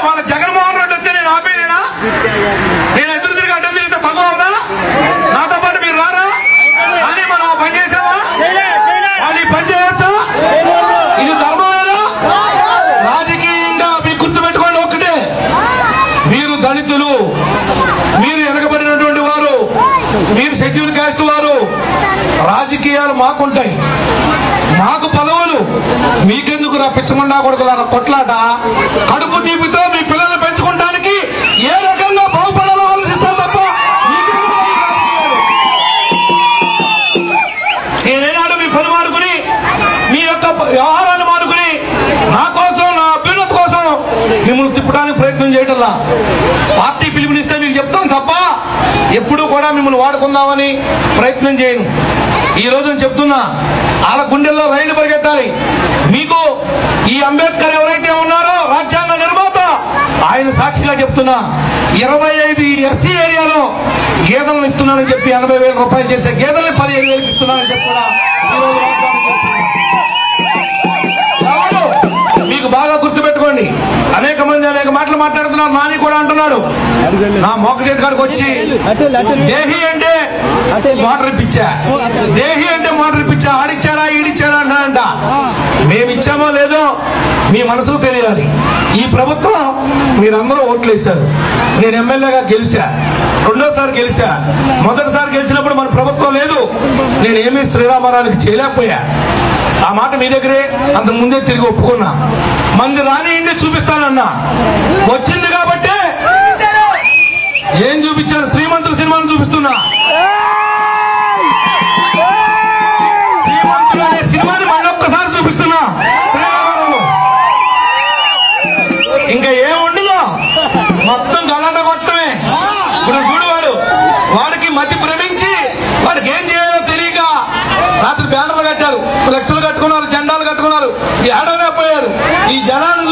వాళ్ళ జగన్మోహన్ రెడ్డి వస్తే నేను ఆపేనేనా నేను ఎదురు తిరిగి అడ్డం తిరిగితే తక్కువ ఉందా నాతో పాటు మీరు రారా అని మనం ఆ పని చేసావా వాళ్ళు ఈ పని చేయొచ్చా ఇది ధర్మమేనా రాజకీయంగా మీకు గుర్తుపెట్టుకోండి ఒక్కటే మీరు దళితులు మీరు వెనకబడినటువంటి వారు మీరు షెడ్యూల్ కాస్ట్ వారు రాజకీయాలు మాకుంటాయి మాకు పదవులు మీకెందుకు రా పిచ్చమండా కొడుకులారా కొట్లాట కడుపు తీపితో మీ పిల్లల్ని పెంచుకోవడానికి ఏ రకంగా బాగుపడాలో ఆలోచిస్తాం తప్ప మీకెందుకు ఈ రాజకీయాలు? నేనేనాడు మీ పని మానుకుని మీ యొక్క వ్యవహారాలు మానుకుని నా కోసం నా అభ్యున్నతి కోసం మిమ్మల్ని తిప్పడానికి ప్రయత్నం చేయటంలా పార్టీ పిలుపునిస్తే మీకు చెప్తాను తప్ప ఎప్పుడూ కూడా మిమ్మల్ని వాడుకుందామని ప్రయత్నం చేయను ఈ రోజు నేను చెప్తున్నా వాళ్ళ గుండెల్లో రైలు పరిగెత్తాలి మీకు ఈ అంబేద్కర్ ఎవరైతే ఉన్నారో రాజ్యాంగ నిర్మాత ఆయన సాక్షిగా చెప్తున్నా ఇరవై ఐదు ఎస్సీ ఏరియాలో గేదెలను ఇస్తున్నానని చెప్పి ఎనభై వేల రూపాయలు చేసే గేదెల్ని పదిహేను వేలకు ఇస్తున్నానని చెప్పి కూడా ఈ రోజు వాగ్దానం చేస్తున్నా. ఎవరు? మీకు బాగా గుర్తుపెట్టుకోండి అనేక మంది అనేక మాటలు మాట్లాడుతున్నారు నాని కూడా అంటున్నాడు నా మోక చేతి కాడికి వచ్చి దేహి అంటే మోటార్ ఇప్పించా దేహి అంటే మోటార్ ఇప్పించా ఆడిచ్చాడా ఈడిచ్చాడా అంటాడంట మేము ఇచ్చామో లేదో మీ మనసుకు తెలియాలి ఈ ప్రభుత్వం మీరందరూ ఓట్లు వేశారు నేను ఎమ్మెల్యేగా గెలిచా రెండోసారి గెలిచా మొదటిసారి గెలిచినప్పుడు మన ప్రభుత్వం లేదు నేను ఏమీ శ్రీరామారానికి చేయలేకపోయా ఆ మాట మీ దగ్గరే అంత ముందే తిరిగి ఒప్పుకున్నా మంది రానియండి చూపిస్తానన్నా వచ్చింది కాబట్టి ఏం చూపించాను శ్రీమంతుల సినిమాను చూపిస్తున్నా శ్రీమంతులు అనే సినిమాని మళ్ళీ ఒక్కసారి చూపిస్తున్నా శ్రీరామారావు ఇంకా ఏం ఉండదు మొత్తం గలాట కొట్టమే ఇప్పుడు చూడు వాడు వాడికి మతి భ్రమించి వాడికి ఏం చేయాలో తెలియక రాత్రి బ్యానర్లు కట్టారు ఫ్లెక్స్లు కట్టుకున్నారు జెండాలు కట్టుకున్నారు ఏడవలేకపోయారు ఈ జనాన్ని